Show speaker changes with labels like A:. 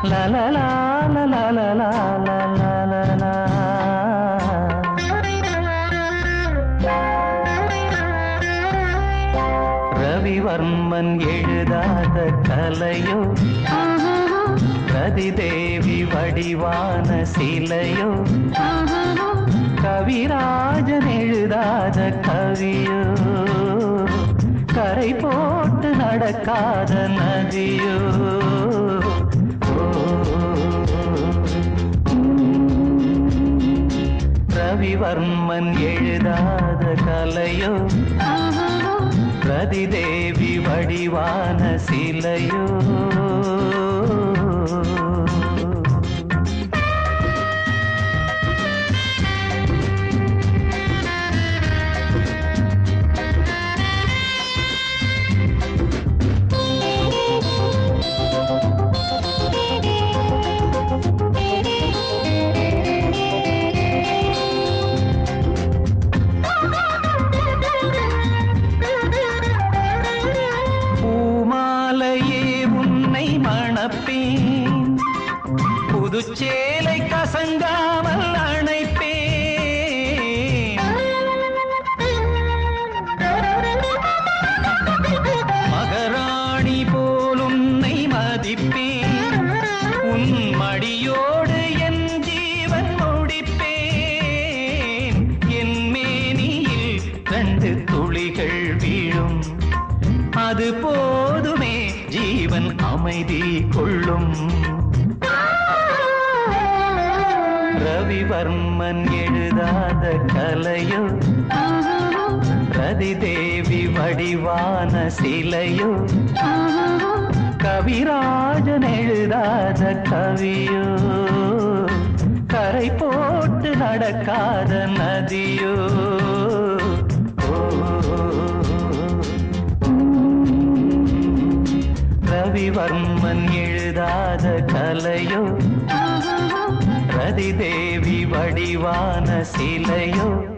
A: லலலா லலலா லலலா ரவிவர்மன் எழுதாத கலையோ ரதிதேவி வடிவான சிலையோ கவிராஜன் எழுதாத கவியோ கரை போட்டு நடக்காத நதியோ ஓ, ரவிவர்மன் எழுதாத கலையோ ரதிதேவி வடிவான சிலையோ பூமாலையே உன்னை மணப்பேன் புதுச்சேலை கசங்காமல் அணைப்பேன் மகராணி போல் உன்னை மதிப்பேன் உன் மடியோடு என் ஜீவன் முடிப்பேன் என் மேனியில் ரெண்டு துளிகள் வீழும் அது போதுமே ஜீவன் அமைதி கொள்ளும் ரவிவர்மன் எழுதாத கலையோ ரதிதேவி வடிவான சிலையோ கவிராஜன் எழுதாத கவியோ கரை போட்டு நடக்காத நதியோ ஓ, ரவிவர்மன் எழுதாத கலையோ ரதிதேவி வடிவான சிலையோ